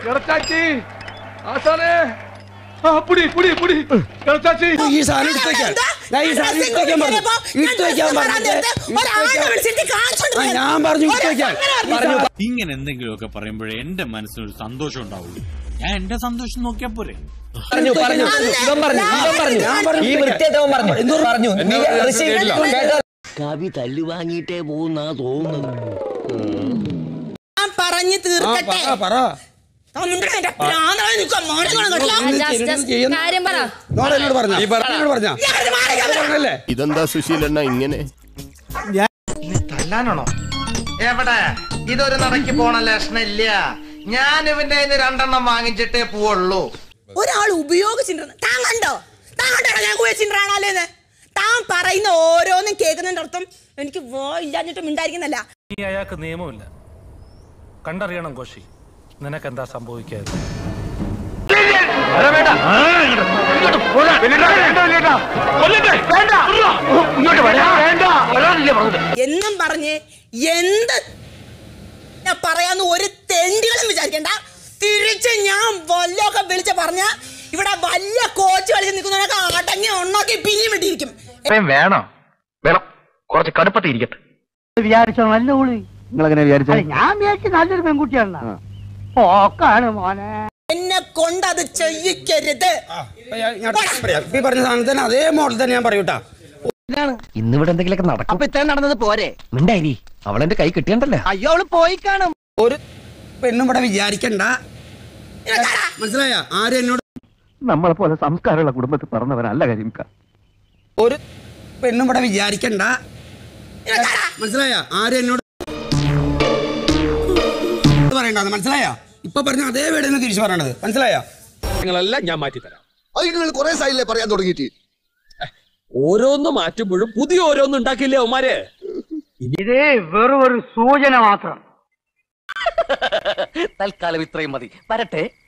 കിടച്ചാച്ചി ആശാനെ ആ പുടി പുടി പുടി കിടച്ചാച്ചി ഈ സാധനം എടുത്ത് വെക്കാൻ ഞാൻ ഈ സാധനം എടുത്ത് വെക്കാൻ പറഞ്ഞു എടുത്ത് വെക്കാൻ പറഞ്ഞിട്ട് ആ, ഞാൻ പറഞ്ഞു എടുത്ത് വെക്കാൻ പറഞ്ഞു ഇങ്ങനെ എന്തെങ്കിലുമൊക്കെ പറയുമ്പോഴേ എന്റെ മനസ്സിനൊരു സന്തോഷം ഉണ്ടാവുള്ളൂ ഞാൻ എന്റെ സന്തോഷം നോക്കിയാ പോരെ പറഞ്ഞു പറഞ്ഞു ഇവൻ പറഞ്ഞു ഇവൻ പറഞ്ഞു ഞാൻ പറഞ്ഞു ഈ വൃത്തിയായിട്ടവൻ പറഞ്ഞു പറഞ്ഞു നീ ഋഷി കേട്ടോ കവി തല്ലുവാങ്ങിയിട്ടേ പോകുന്നാ തോന്നുന്നത് ഞാൻ പറഞ്ഞു ആ തീർക്കട്ടെ പറ പറ തന്നിട്ട് എന്റെ പ്രാന്തളെ നിൽക്കാൻ മോനെ കേട്ടില്ല കാര്യം പറ നോടെ എന്നോട് പറഞ്ഞ എന്നോട് പറഞ്ഞ പറഞ്ഞല്ലേ ഇതെന്താ സുശീലണ്ണ ഇങ്ങനെ തല്ലാനാണോ എവിടെ ഇതൊരു നടക്ക് പോണ ലക്ഷണില്ല ഞാൻ ഇവന്റെ കയ്യിന്ന് രണ്ടെണ്ണം വാങ്ങിച്ചിട്ടേ പോവുള്ളൂ ഒരാൾ ഉപയോഗിച്ചിട്ടുണ്ട് താൻ കണ്ടോ താൻ കണ്ടോ ഞാൻ ഉപയോഗിച്ചിട്ടാണോന്ന് താൻ പറയുന്ന ഓരോന്നും കേൾക്കുന്നതിന്റെ അർത്ഥം എനിക്ക് വോ ഇല്ലാഞ്ഞിട്ട് മിണ്ടായിരിക്കുന്നല്ല ഈ അയാൾക്ക് നിയമമില്ല കണ്ടറിയണം കോശി നിനക്കെന്താ സംഭവിക്കാതെ എന്നും പറഞ്ഞ് എന്ത് ഞാൻ പറയാന്ന് ഒരു തെണ്ടികളും വിചാരിക്കണ്ട തിരിച്ച് ഞാൻ വല്ലൊക്കെ വിളിച്ച് പറഞ്ഞ ഇവിടെ വലിയ കോച്ച് കളിച്ച് നിൽക്കുന്നവനൊക്കെ അടങ്ങി ഉണ്ടാക്കി പിരിയും വിട്ടിരിക്കും വേണോ വേണം കുറച്ച് കടുപ്പത്തിൽ ഇരിക്കട്ടെ വിചാരിച്ചോ നല്ല ഉള്ളി നിങ്ങളെങ്ങനെ വിചാരിച്ചു ഞാൻ വിചാരിച്ചു നല്ലൊരു പെൺകുട്ടിയാണ് പോക്കാണ് മോനെ എന്നെ കൊണ്ട് അത് ചെയ്യിക്കരുത് ഞാൻ പറയാം ഇപ്പൊ ഈ പറഞ്ഞ സാധനത്തിന് അതേ മോഡൽ തന്നെ ഞാൻ പറയൂട്ടാ ഇന്നിവിടെ എന്തെങ്കിലുമൊക്കെ നടക്കും അപ്പൊ ഇത്ര നടന്നത് പോരെ മിണ്ടായി അവളെന്റെ കൈ കിട്ടിയണ്ടല്ലോ അയ്യോ അവള് പോയി കാണും ഒരു പെണ്ണും ഇവിടെ വിചാരിക്കണ്ട മനസ്സിലായ ആരും എന്നോട് നമ്മളെ പോലെ സംസ്കാരമുള്ള കുടുംബത്തിൽ പറഞ്ഞവനല്ല കരിമിക്ക ഒരു പെണ്ണും ഇവിടെ വിചാരിക്കണ്ട മനസ്സിലായ ആരും എന്നോട് പറയണ്ട മനസ്സിലായ ഇപ്പൊ പറഞ്ഞ അതേ വീട് തിരിച്ചു പറയണത് മനസ്സിലായ അത് നിങ്ങൾ കുറെ സൈഡിലെ പറയാൻ തുടങ്ങിയിട്ട് ഓരോന്ന് മാറ്റുമ്പോഴും പുതിയ ഓരോന്ന് ഉണ്ടാക്കില്ലേ അവന്മാര് ഇത് വെറും ഒരു സൂചന മാത്രം തൽക്കാലം ഇത്രയും മതി വരട്ടെ